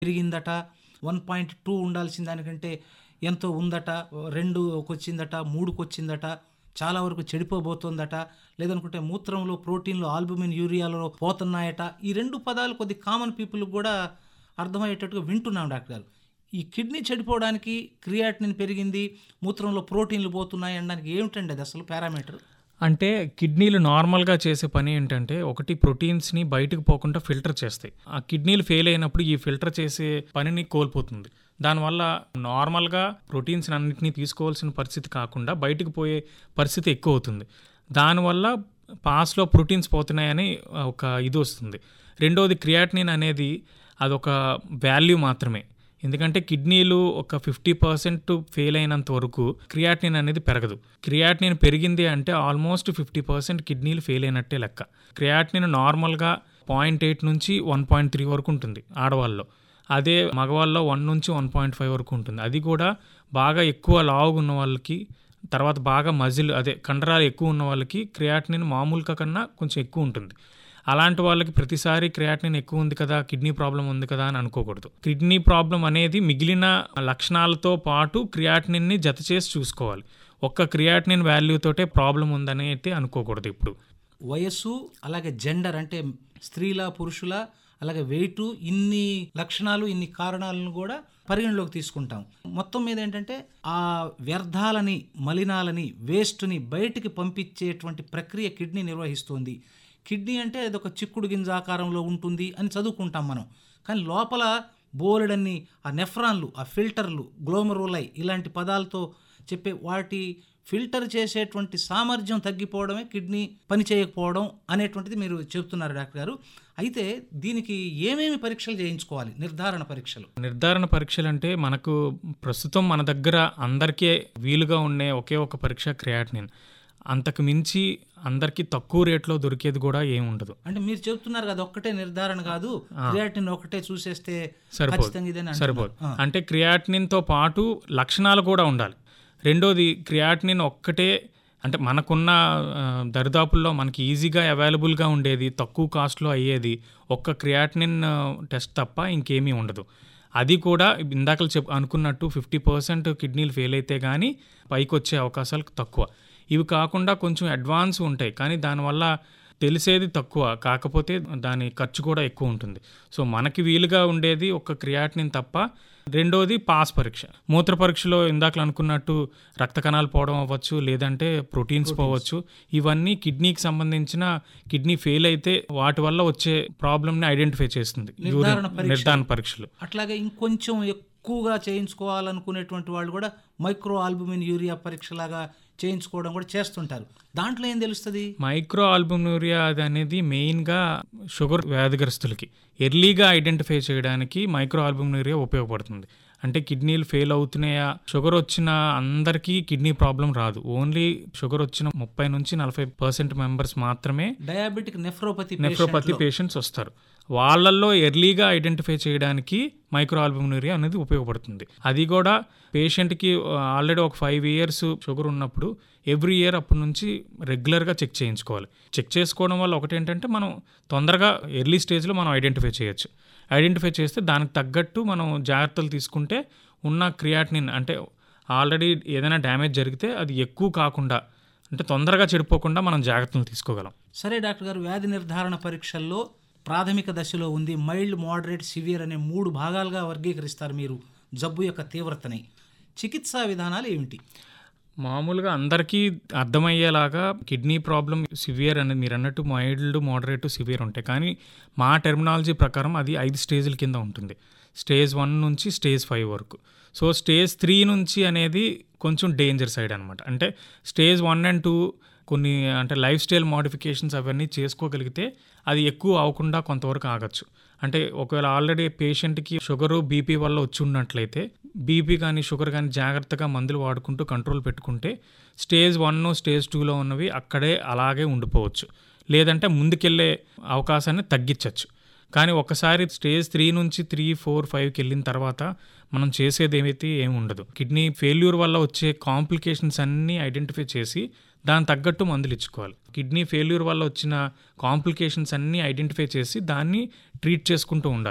పెరిగిందట one point two ఉండాల్సిన దానికంటే ఎంతో ఉందట రెండుకి వచ్చిందట మూడుకి వచ్చిందట చాలా వరకు చెడిపోబోతోందట లేదనుకుంటే మూత్రంలో ప్రోటీన్లు ఆల్బుమిన్ యూరియాలో పోతున్నాయట ఈ రెండు పదాలు కొద్ది కామన్ పీపుల్కి కూడా అర్థమయ్యేటట్టుగా వింటున్నాం డాక్టర్ గారు ఈ కిడ్నీ చెడిపోవడానికి క్రియాటినిన్ పెరిగింది మూత్రంలో ప్రోటీన్లు పోతున్నాయి అనడానికి ఏమిటండి అది అసలు పారామీటర్ అంటే కిడ్నీలు నార్మల్గా చేసే పని ఏంటంటే ఒకటి ప్రోటీన్స్ని బయటకు పోకుండా ఫిల్టర్ చేస్తాయి ఆ కిడ్నీలు ఫెయిల్ అయినప్పుడు ఈ ఫిల్టర్ చేసే పనిని కోల్పోతుంది దానివల్ల నార్మల్గా ప్రోటీన్స్ అన్నింటినీ తీసుకోవాల్సిన పరిస్థితి కాకుండా బయటకు పోయే పరిస్థితి ఎక్కువ అవుతుంది దానివల్ల పాస్లో ప్రోటీన్స్ పోతున్నాయని ఒక ఇది వస్తుంది రెండోది క్రియాటినిన్ అనేది అదొక వాల్యూ మాత్రమే ఎందుకంటే కిడ్నీలు ఒక ఫిఫ్టీ పర్సెంట్ ఫెయిల్ అయినంత వరకు క్రియాటినిన్ అనేది పెరగదు క్రియాటినిన్ పెరిగింది అంటే ఆల్మోస్ట్ ఫిఫ్టీ పర్సెంట్ కిడ్నీలు ఫెయిల్ అయినట్టే లెక్క క్రియాటినిన్ నార్మల్గా పాయింట్ ఎయిట్ నుంచి వన్ పాయింట్ త్రీ వరకు ఉంటుంది ఆడవాళ్ళలో అదే మగవాళ్ళలో వన్ నుంచి వన్ పాయింట్ ఫైవ్ వరకు ఉంటుంది అది కూడా బాగా ఎక్కువ లావుగా ఉన్న వాళ్ళకి తర్వాత బాగా మజిల్ అదే కండరాలు ఎక్కువ ఉన్న వాళ్ళకి క్రియాటినిన్ మామూలుగా కన్నా కొంచెం ఎక్కువ ఉంటుంది అలాంటి వాళ్ళకి ప్రతిసారి క్రియాటినిన్ ఎక్కువ ఉంది కదా కిడ్నీ ప్రాబ్లం ఉంది కదా అని అనుకోకూడదు కిడ్నీ ప్రాబ్లం అనేది మిగిలిన లక్షణాలతో పాటు క్రియాటినిన్ని జత చేసి చూసుకోవాలి ఒక్క క్రియాటినిన్ వాల్యూతోటే ప్రాబ్లం ఉందని అయితే అనుకోకూడదు ఇప్పుడు వయస్సు అలాగే జెండర్ అంటే స్త్రీల పురుషుల అలాగే వెయిట్ ఇన్ని లక్షణాలు ఇన్ని కారణాలను కూడా పరిగణలోకి తీసుకుంటాం మొత్తం మీద ఏంటంటే ఆ వ్యర్థాలని మలినాలని వేస్ట్ని బయటికి పంపించేటువంటి ప్రక్రియ కిడ్నీ నిర్వహిస్తుంది కిడ్నీ అంటే అదొక చిక్కుడు గింజ ఆకారంలో ఉంటుంది అని చదువుకుంటాం మనం కానీ లోపల బోలెడన్ని ఆ నెఫ్రాన్లు ఆ ఫిల్టర్లు గ్లోమరులై ఇలాంటి పదాలతో చెప్పే వాటి ఫిల్టర్ చేసేటువంటి సామర్థ్యం తగ్గిపోవడమే కిడ్నీ పని చేయకపోవడం అనేటువంటిది మీరు చెబుతున్నారు డాక్టర్ గారు అయితే దీనికి ఏమేమి పరీక్షలు చేయించుకోవాలి నిర్ధారణ పరీక్షలు నిర్ధారణ పరీక్షలు అంటే మనకు ప్రస్తుతం మన దగ్గర అందరికీ వీలుగా ఉండే ఒకే ఒక పరీక్ష క్రియాటినిన్ అంతకు మించి అందరికీ తక్కువ రేట్లో దొరికేది కూడా ఏమి ఉండదు అంటే మీరు చెబుతున్నారు కదా ఒక్కటే నిర్ధారణ కాదు క్రియాటిన్ ఒకటే చూసేస్తే సరిపోదు ఖచ్చితంగా ఇదేనా అంటున్నారు. సరిపోదు ఆ. అంటే క్రియాటినిన్తో పాటు లక్షణాలు కూడా ఉండాలి రెండోది క్రియాటినిన్ ఒక్కటే అంటే మనకున్న ఆ, దరిదాపుల్లో మనకి ఈజీగా అవైలబుల్గా ఉండేది తక్కువ కాస్ట్లో అయ్యేది ఒక్క క్రియాటినిన్ ఆ, టెస్ట్ తప్ప ఇంకేమీ ఉండదు అది కూడా ఇందాక చెప్ అనుకున్నట్టు ఫిఫ్టీ పర్సెంట్ కిడ్నీలు ఫెయిల్ అయితే కానీ పైకి వచ్చే అవకాశాలు తక్కువ ఇవి కాకుండా కొంచెం అడ్వాన్స్ ఉంటాయి కానీ దానివల్ల తెలిసేది తక్కువ కాకపోతే దాని ఖర్చు కూడా ఎక్కువ ఉంటుంది సో మనకి వీలుగా ఉండేది ఒక క్రియాటినిన్ తప్ప రెండోది పాస్ పరీక్ష మూత్ర పరీక్షలో ఇందాక అనుకున్నట్టు రక్త కణాలు పోవడం అవ్వచ్చు లేదంటే ప్రోటీన్స్ పోవచ్చు ఇవన్నీ కిడ్నీకి సంబంధించిన కిడ్నీ ఫెయిల్ అయితే వాటి వల్ల వచ్చే ప్రాబ్లమ్ని ఐడెంటిఫై చేస్తుంది నిర్ధారణ యూరిన్- పరీక్ష. నిర్ధారణ పరీక్షలు అట్లాగే ఇంకొంచెం ఎక్కువగా చేయించుకోవాలనుకునేటువంటి వాళ్ళు కూడా మైక్రో ఆల్బుమిన్ యూరియా పరీక్షలాగా చేయించుకోవడం కూడా చేస్తుంటారు దాంట్లో ఏం తెలుస్తుంది మైక్రో ఆల్బుమినూరియా అది అనేది మెయిన్గా షుగర్ వ్యాధిగ్రస్తులకి ఎర్లీగా ఐడెంటిఫై చేయడానికి మైక్రో ఆల్బుమినూరియా ఉపయోగపడుతుంది అంటే కిడ్నీలు ఫెయిల్ అవుతున్నాయా షుగర్ వచ్చిన అందరికీ కిడ్నీ ప్రాబ్లం రాదు ఓన్లీ షుగర్ వచ్చిన ముప్పై నుంచి నలభై పర్సెంట్ మెంబర్స్ మాత్రమే డయాబెటిక్ నెఫ్రోపతి నెఫ్రోపతి పేషెంట్స్ వస్తారు వాళ్ళల్లో ఎర్లీగా ఐడెంటిఫై చేయడానికి మైక్రో ఆల్బుమినూరియా అనేది ఉపయోగపడుతుంది అది కూడా పేషెంట్కి ఆల్రెడీ ఒక ఫైవ్ ఇయర్స్ షుగర్ ఉన్నప్పుడు ఎవ్రీ ఇయర్ అప్పటి నుంచి రెగ్యులర్గా చెక్ చేయించుకోవాలి చెక్ చేసుకోవడం వల్ల ఒకటి ఏంటంటే మనం తొందరగా ఎర్లీ స్టేజ్లో మనం ఐడెంటిఫై చేయొచ్చు ఐడెంటిఫై చేస్తే దానికి తగ్గట్టు మనం జాగ్రత్తలు తీసుకుంటే ఉన్న క్రియాటినిన్ అంటే ఆల్రెడీ ఏదైనా డ్యామేజ్ జరిగితే అది ఎక్కువ కాకుండా అంటే తొందరగా చెడిపోకుండా మనం జాగ్రత్తలు తీసుకోగలం సరే డాక్టర్ గారు వ్యాధి నిర్ధారణ పరీక్షల్లో ప్రాథమిక దశలో ఉంది మైల్డ్ మోడరేట్ సివియర్ అనే మూడు భాగాలుగా వర్గీకరిస్తారు మీరు జబ్బు యొక్క తీవ్రతని చికిత్సా విధానాలు ఏమిటి మామూలుగా అందరికీ అర్థమయ్యేలాగా కిడ్నీ ప్రాబ్లం సివియర్ అనేది మీరు అన్నట్టు మైల్డ్ మోడరేట్ సివియర్ ఉంటాయి కానీ మా టెర్మినాలజీ ప్రకారం అది ఐదు స్టేజ్ల కింద ఉంటుంది స్టేజ్ వన్ నుంచి స్టేజ్ ఫైవ్ వరకు సో స్టేజ్ త్రీ నుంచి అనేది కొంచెం డేంజర్ సైడ్ అనమాట అంటే స్టేజ్ వన్ అండ్ టూ కొన్ని అంటే లైఫ్ స్టైల్ మోడిఫికేషన్స్ అవన్నీ చేసుకోగలిగితే అది ఎక్కువ అవ్వకుండా కొంతవరకు ఆగచ్చు అంటే ఒకవేళ ఆల్రెడీ పేషెంట్కి షుగరు బీపీ వల్ల వచ్చి ఉన్నట్లయితే బీపీ కానీ షుగర్ కానీ జాగ్రత్తగా మందులు వాడుకుంటూ కంట్రోల్ పెట్టుకుంటే స్టేజ్ వన్ స్టేజ్ టూలో ఉన్నవి అక్కడే అలాగే ఉండిపోవచ్చు లేదంటే ముందుకెళ్ళే అవకాశాన్ని తగ్గించవచ్చు కానీ ఒకసారి స్టేజ్ త్రీ నుంచి త్రీ ఫోర్ ఫైవ్కి వెళ్ళిన తర్వాత మనం చేసేది ఏమైతే ఏమి ఉండదు కిడ్నీ ఫెయిల్యూర్ వల్ల వచ్చే కాంప్లికేషన్స్ అన్నీ ఐడెంటిఫై చేసి దాని తగ్గట్టు మందులు ఇచ్చుకోవాలి కిడ్నీ ఫెయిల్యూర్ వల్ల వచ్చిన కాంప్లికేషన్స్ అన్నీ ఐడెంటిఫై చేసి దాన్ని ట్రీట్ చేసుకుంటూ ఉండాలి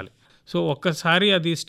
సో ఒక్కసారి అది